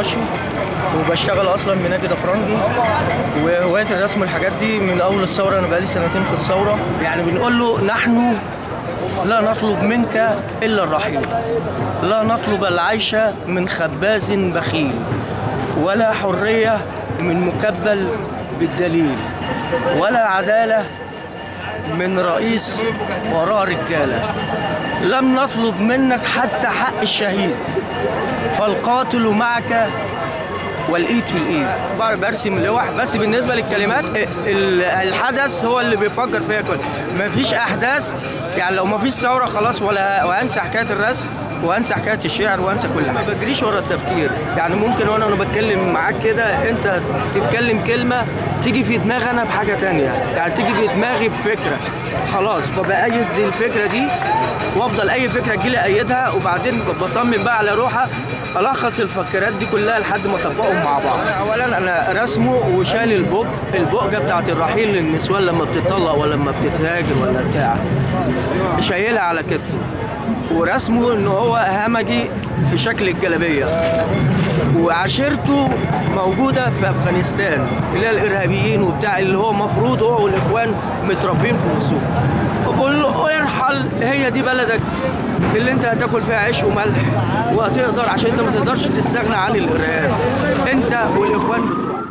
فراشي وبشتغل اصلا بنجد افرنجي وهوايه الرسم والحاجات دي من اول الثوره انا بقالي سنتين في الثوره يعني بنقول له نحن لا نطلب منك الا الرحيل لا نطلب العيش من خباز بخيل ولا حريه من مكبل بالدليل ولا عداله من رئيس وراء رجاله لم نطلب منك حتى حق الشهيد فالقاتل معك والايد في الايد بعرف برسم لوح بس بالنسبه للكلمات ال- الحدث هو اللي بيفكر فيها كل مفيش احداث يعني لو مفيش ثوره خلاص ولا وانسى حكايه الرسم وانسى حكايه الشعر وانسى كل حاجه ما بجريش ورا التفكير يعني ممكن وانا وانا بتكلم معاك كده انت تتكلم كلمه تيجي في دماغي انا بحاجه تانية يعني تيجي في دماغي بفكره خلاص فبأيد الفكره دي وافضل اي فكره تجيلي ايدها وبعدين بصمم بقى على روحها الخص الفكرات دي كلها لحد ما اطبقهم مع بعض اولا انا رسمه وشال البوج البوجه بتاعت الرحيل للنسوان لما بتطلق ولا لما بتتهاجر ولا بتاع شايلها على كتفه ورسمه ان هو همجي في شكل الجلابيه وعشيرته موجوده في افغانستان اللي هي الارهابيين وبتاع اللي هو مفروض هو والاخوان متربين في وسطهم فبقول له ارحل هي دي بلدك اللي انت هتاكل فيها عيش وملح وهتقدر عشان انت ما تقدرش تستغنى عن الارهاب انت والاخوان